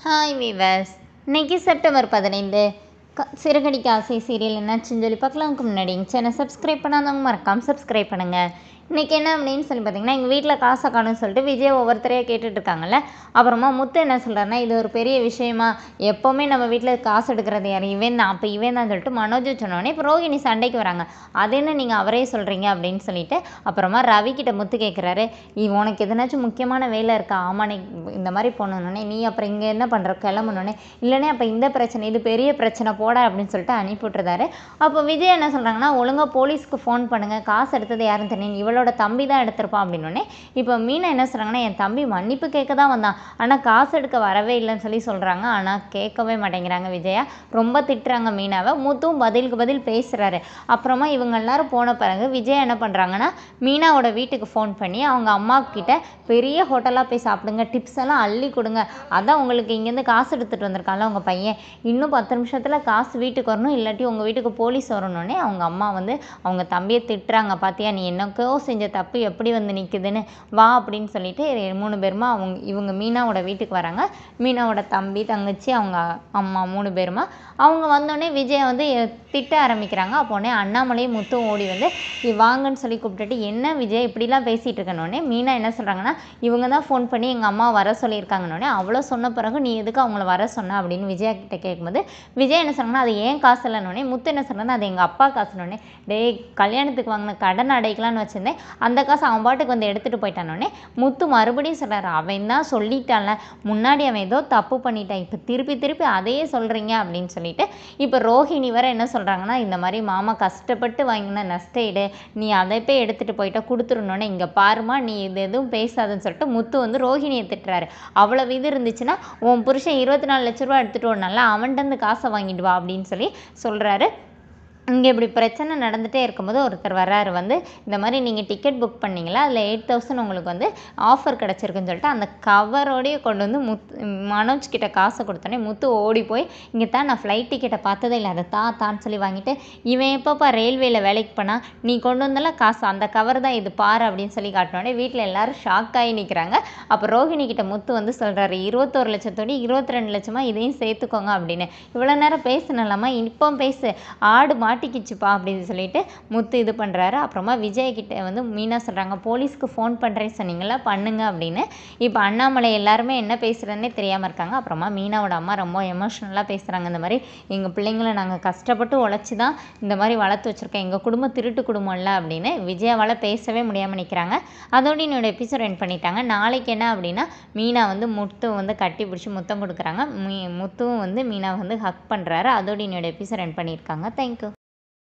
hi viewers இன்னைக்கு September பதினைந்து க சிறுகடிக்க ஆசை சீரியல் என்னாச்சுன்னு சொல்லி பார்க்கலாம்க்கு முன்னாடி எங்கள் சேனல் சப்ஸ்கிரைப் பண்ணாதவங்க மறக்காமல் சப்ஸ்கிரைப் பண்ணுங்கள் இன்றைக்கி என்ன அப்படின்னு சொல்லி பார்த்தீங்கன்னா எங்கள் வீட்டில் காசை காணும்னு சொல்லிட்டு விஜய் ஒவ்வொருத்தரையாக கேட்டுட்டு இருக்காங்கல்ல அப்புறமா முத்து என்ன சொல்கிறாருன்னா இது ஒரு பெரிய விஷயமா எப்போவுமே நம்ம வீட்டில் காசு எடுக்கிறது யார் இவன் தான் அப்போ இவன் தான் சொல்லிட்டு மனோஜ் சொன்னோடனே இப்போ ரோகிணி சண்டைக்கு வராங்க அது என்ன நீங்கள் அவரே சொல்கிறீங்க அப்படின்னு சொல்லிட்டு அப்புறமா ரவி கிட்ட முத்து கேட்குறாரு இ உனக்கு எதனாச்சும் முக்கியமான வேலை இருக்கா ஆமாம் நீ இந்த மாதிரி போனோன்னே நீ அப்புறம் இங்கே என்ன பண்ணுற கிளம்புனோடனே இல்லைனே அப்போ இந்த பிரச்சனை இது பெரிய பிரச்சனை போட அப்படின்னு சொல்லிட்டு அனுப்பி விட்டுருந்தாரு அப்போ விஜய் என்ன சொல்கிறாங்கன்னா ஒழுங்காக போலீஸ்க்கு ஃபோன் பண்ணுங்கள் காசு எடுத்தது யாருன்னு தெரியும் இவளோட தம்பி தான் எடுத்திருப்பான் அப்படின்னோடனே இப்போ மீனா என்ன சொல்கிறாங்கன்னா என் தம்பி மன்னிப்பு கேட்க தான் வந்தான் ஆனால் காசு எடுக்க வரவே இல்லைன்னு சொல்லி சொல்கிறாங்க ஆனால் கேட்கவே மாட்டேங்கிறாங்க விஜயா ரொம்ப திட்டுறாங்க மீனாவை முத்துவும் பதிலுக்கு பதில் பேசுகிறாரு அப்புறமா இவங்க எல்லாரும் போன பிறகு விஜய் என்ன பண்ணுறாங்கன்னா மீனாவோட வீட்டுக்கு ஃபோன் பண்ணி அவங்க அம்மா கிட்ட பெரிய ஹோட்டலாக போய் சாப்பிடுங்க டிப்ஸ் எல்லாம் அள்ளி கொடுங்க அதான் உங்களுக்கு இங்கேருந்து காசு எடுத்துகிட்டு வந்திருக்கான்ல உங்கள் பையன் இன்னும் பத்து நிமிஷத்தில் காசு வீட்டுக்கு வரணும் இல்லாட்டி உங்கள் வீட்டுக்கு போலீஸ் வரணுன்னே அவங்க அம்மா வந்து அவங்க தம்பியை திட்டுறாங்க பார்த்தியா நீ என்னக்கோ செஞ்ச தப்பு எப்படி வந்து நிற்குதுன்னு வா அப்படின்னு சொல்லிட்டு மூணு பேருமா அவங்க இவங்க மீனாவோட வீட்டுக்கு வராங்க மீனாவோட தம்பி தங்கச்சி அவங்க அம்மா மூணு பேருமா அவங்க வந்தோடனே விஜய் வந்து திட்ட ஆரம்பிக்கிறாங்க அப்போனே அண்ணாமலையும் முத்தும் ஓடி வந்து "இ- வாங்கன்னு சொல்லி கூப்பிட்டுட்டு என்ன விஜய் இப்படிலாம் பேசிகிட்டு இருக்கனோடனே மீனா என்ன சொல்கிறாங்கன்னா இவங்க தான் ஃபோன் பண்ணி எங்கள் அம்மா வர சொல்லியிருக்காங்கன்னொடனே அவ்வளோ சொன்ன பிறகு நீ எதுக்கு அவங்கள வர சொன்ன அப்படின்னு விஜயா கிட்ட கேட்கும்போது விஜய் என்ன சொன்னாங்கன்னா அது ஏன் காசு இல்லைன்னொடனே முத்து என்ன சொன்னா அது எங்கள் அப்பா காசுனோடனே டேய் கல்யாணத்துக்கு வாங்கின கடன் அடைக்கலான்னு வச்சுருந்தேன் அந்த காசு அவன் பாட்டுக்கு வந்து எடுத்துகிட்டு போயிட்டானோடனே முத்து மறுபடியும் சொல்கிறாரு அவன் தான் சொல்லிட்டான்ல முன்னாடி அவன் ஏதோ தப்பு பண்ணிட்டான் இப்போ திருப்பி திருப்பி அதையே சொல்கிறீங்க அப்படின்னு சொல்லிட்டு இப்போ ரோஹிணி வர என்ன சொல்கிறாங்கன்னா இந்த மாதிரி மாமா கஷ்டப்பட்டு வாங்கின நஷ்டஈடு நீ அதை போய் எடுத்துகிட்டு போயிட்டா கொடுத்துருனோடனே இங்கே பாருமா நீ இது எதுவும் பேசாதுன்னு சொல்லிட்டு முத்து வந்து ரோஹிணியை திட்டுறாரு அவ்வளவு இது இருந்துச்சுன்னா உன் புருஷன் இருபத்தி நாலு லட்ச ரூபா எடுத்துகிட்டு வரனால அவன்கிட்ட காசை வாங்கிட்டு வா அப்படின்னு சொல்லி சொல்கிறாரு இங்கே இப்படி பிரச்சனை நடந்துகிட்டே இருக்கும்போது ஒருத்தர் வர்றாரு வந்து இந்த மாதிரி நீங்கள் டிக்கெட் புக் பண்ணீங்களா அதில் எயிட் தௌசண்ட் உங்களுக்கு வந்து ஆஃபர் கிடச்சிருக்குன்னு சொல்லிட்டு அந்த கவரோடையே கொண்டு வந்து முத் மனோஜ் கிட்ட காசை கொடுத்தோன்னே முத்து ஓடி போய் இங்கே தான் நான் ஃப்ளைட் டிக்கெட்டை பார்த்ததே இல்லை அதை தா தான்னு சொல்லி வாங்கிட்டு இவன் எப்பப்பா ரயில்வேல வேலைக்கு போனா நீ கொண்டு வந்தால காசு அந்த கவர் தான் இது பாரு அப்படின்னு சொல்லி காட்டினோடனே வீட்டில் எல்லாரும் ஷாக் ஆகி நிற்கிறாங்க அப்போ ரோஹிணி கிட்ட முத்து வந்து சொல்கிறாரு இருபத்தோரு லட்சத்தோடு இருபத்தி ரெண்டு லட்சமா இதையும் சேர்த்துக்கோங்க அப்படின்னு இவ்வளோ நேரம் பேசுனலாமா இப்போ பேசு ஆடு மாட்டிக்கிச்சுப்பா அப்படின்னு சொல்லிட்டு முத்து இது பண்ணுறாரு அப்புறமா விஜய் கிட்ட வந்து மீனா சொல்கிறாங்க போலீஸ்க்கு ஃபோன் பண்ணுறேன்னு சொன்னீங்களா பண்ணுங்க அப்படின்னு இப்போ அண்ணாமலை எல்லாருமே என்ன பேசுகிறதுனே தெரியாமல் இருக்காங்க அப்புறமா மீனாவோட அம்மா ரொம்ப எமோஷ்னலாக பேசுகிறாங்க இந்த மாதிரி எங்கள் பிள்ளைங்களை நாங்கள் கஷ்டப்பட்டு உழைச்சி தான் இந்த மாதிரி வளர்த்து வச்சுருக்கோம் எங்கள் குடும்பம் திருட்டு குடும்பம்ல அப்படின்னு விஜயாவால் பேசவே முடியாமல் நிற்கிறாங்க அதோட என்னோட எபிசோட் என் பண்ணிட்டாங்க நாளைக்கு என்ன அப்படின்னா மீனா வந்து முத்து வந்து கட்டி பிடிச்சி முத்தம் கொடுக்குறாங்க மீ முத்துவும் வந்து மீனா வந்து ஹக் பண்ணுறாரு அதோட என்னோட எபிசோட் என் பண்ணியிருக்காங்க தேங்க்யூ